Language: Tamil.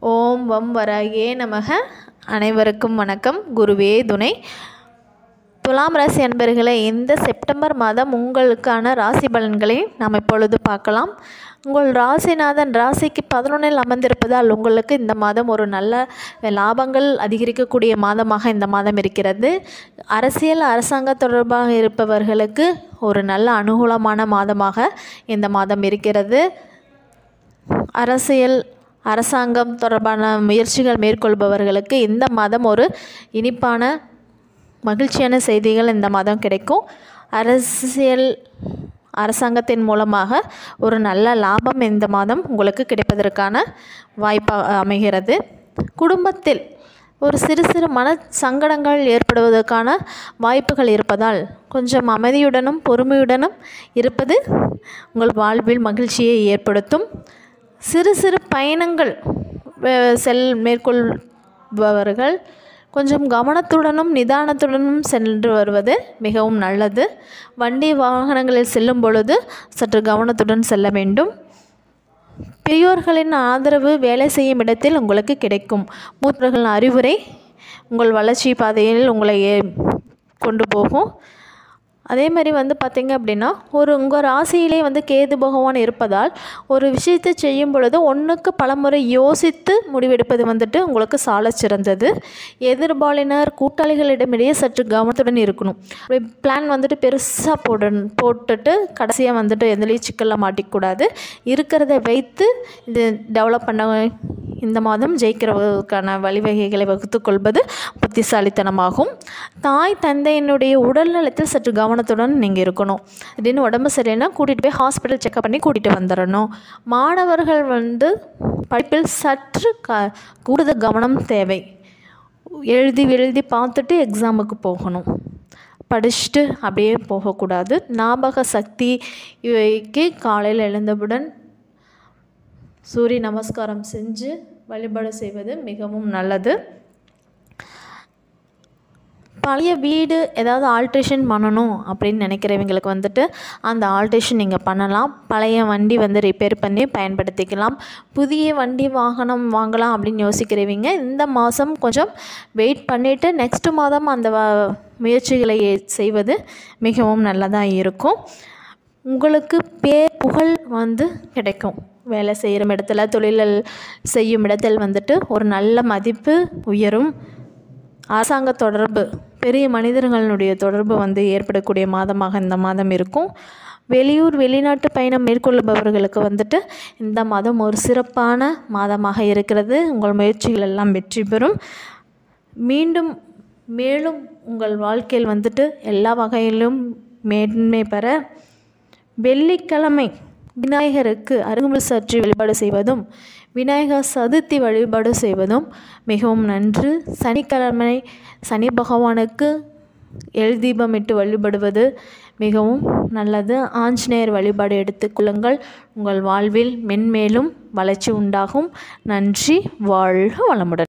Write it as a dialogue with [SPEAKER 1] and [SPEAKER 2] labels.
[SPEAKER 1] ஓம் வம் வராயே நமக அனைவருக்கும் வணக்கம் குருவே துணை துலாம் ராசி அன்பர்களே இந்த செப்டம்பர் மாதம் உங்களுக்கான ராசி பலன்களை நாம் இப்பொழுது பார்க்கலாம் உங்கள் ராசிநாதன் ராசிக்கு பதினொன்றில் அமர்ந்திருப்பதால் உங்களுக்கு இந்த மாதம் ஒரு நல்ல லாபங்கள் அதிகரிக்கக்கூடிய மாதமாக இந்த மாதம் இருக்கிறது அரசியல் அரசாங்க தொடர்பாக இருப்பவர்களுக்கு ஒரு நல்ல அனுகூலமான மாதமாக இந்த மாதம் இருக்கிறது அரசியல் அரசாங்கம் தொடர்பான முயற்சிகள் மேற்கொள்பவர்களுக்கு இந்த மாதம் ஒரு இனிப்பான மகிழ்ச்சியான செய்திகள் இந்த மாதம் கிடைக்கும் அரசியல் அரசாங்கத்தின் மூலமாக ஒரு நல்ல லாபம் இந்த மாதம் உங்களுக்கு கிடைப்பதற்கான வாய்ப்பாக அமைகிறது குடும்பத்தில் ஒரு சிறு சிறு மன சங்கடங்கள் ஏற்படுவதற்கான வாய்ப்புகள் இருப்பதால் கொஞ்சம் அமைதியுடனும் பொறுமையுடனும் இருப்பது உங்கள் வாழ்வில் மகிழ்ச்சியை ஏற்படுத்தும் சிறு சிறு பயணங்கள் செல் மேற்கொள்பவர்கள் கொஞ்சம் கவனத்துடனும் நிதானத்துடனும் சென்று வருவது மிகவும் நல்லது வண்டி வாகனங்களில் செல்லும் பொழுது சற்று கவனத்துடன் செல்ல வேண்டும் பெரியோர்களின் ஆதரவு வேலை செய்யும் இடத்தில் உங்களுக்கு கிடைக்கும் மூத்தர்களின் அறிவுரை உங்கள் வளர்ச்சி பாதையில் உங்களை கொண்டு போகும் அதே மாதிரி வந்து பார்த்திங்க அப்படின்னா ஒரு உங்கள் ராசியிலே வந்து கேது பகவான் இருப்பதால் ஒரு விஷயத்தை செய்யும் பொழுது ஒன்றுக்கு பலமுறை யோசித்து முடிவெடுப்பது வந்துட்டு உங்களுக்கு சால சிறந்தது எதிர்பாலினர் கூட்டாளிகளிடமிடையே சற்று கவனத்துடன் இருக்கணும் பிளான் வந்துட்டு பெருசாக போட போட்டுட்டு கடைசியாக வந்துட்டு எதுலேயும் சிக்கலில் மாட்டிக்கூடாது இருக்கிறத வைத்து இது டெவலப் பண்ண இந்த மாதம் ஜெயிக்கிறவர்களுக்கான வழிவகைகளை வகுத்து கொள்வது புத்திசாலித்தனமாகும் தாய் தந்தையினுடைய உடல்நலத்தில் சற்று கவனத்துடன் நீங்கள் இருக்கணும் திடீர்னு உடம்பு சரியில்லைன்னா கூட்டிகிட்டு போய் ஹாஸ்பிட்டல் செக்அப் பண்ணி கூட்டிகிட்டு வந்துடணும் மாணவர்கள் வந்து படிப்பில் சற்று க கூடுதல் கவனம் தேவை எழுதி எழுதி பார்த்துட்டு எக்ஸாமுக்கு போகணும் படிச்சுட்டு அப்படியே போகக்கூடாது ஞாபக சக்தி இவைக்கு காலையில் எழுந்தவுடன் சூரிய நமஸ்காரம் செஞ்சு வழிபாடு செய்வது மிகவும் நல்லது பழைய வீடு ஏதாவது ஆல்ட்ரேஷன் பண்ணணும் அப்படின்னு நினைக்கிறவங்களுக்கு வந்துட்டு அந்த ஆல்ட்ரேஷன் நீங்கள் பண்ணலாம் பழைய வண்டி வந்து ரிப்பேர் பண்ணி பயன்படுத்திக்கலாம் புதிய வண்டி வாகனம் வாங்கலாம் அப்படின்னு யோசிக்கிறவங்க இந்த மாதம் கொஞ்சம் வெயிட் பண்ணிவிட்டு நெக்ஸ்ட் மாதம் அந்த முயற்சிகளை செய்வது மிகவும் நல்லதாக இருக்கும் உங்களுக்கு பேர் புகழ் வந்து கிடைக்கும் வேலை செய்கிற இடத்துல தொழில் செய்யும் இடத்தில் வந்துட்டு ஒரு நல்ல மதிப்பு உயரும் அரசாங்க தொடர்பு பெரிய மனிதர்களுடைய தொடர்பு வந்து ஏற்படக்கூடிய மாதமாக இந்த மாதம் இருக்கும் வெளியூர் வெளிநாட்டு பயணம் மேற்கொள்பவர்களுக்கு வந்துட்டு இந்த மாதம் ஒரு சிறப்பான மாதமாக இருக்கிறது உங்கள் முயற்சிகள் எல்லாம் வெற்றி பெறும் மீண்டும் மேலும் உங்கள் வாழ்க்கையில் வந்துட்டு எல்லா வகையிலும் மேன்மை பெற வெள்ளிக்கிழமை விநாயகருக்கு அருகுமல் சற்றி வழிபாடு செய்வதும் விநாயகர் சதுர்த்தி வழிபாடு செய்வதும் மிகவும் நன்று சனிக்கிழமை சனி பகவானுக்கு எல் தீபமிட்டு வழிபடுவது மிகவும் நல்லது ஆஞ்சநேயர் வழிபாடு எடுத்துக்கொள்ளுங்கள் உங்கள் வாழ்வில் மென்மேலும் வளர்ச்சி உண்டாகும் நன்றி வாழ்க வளமுடன்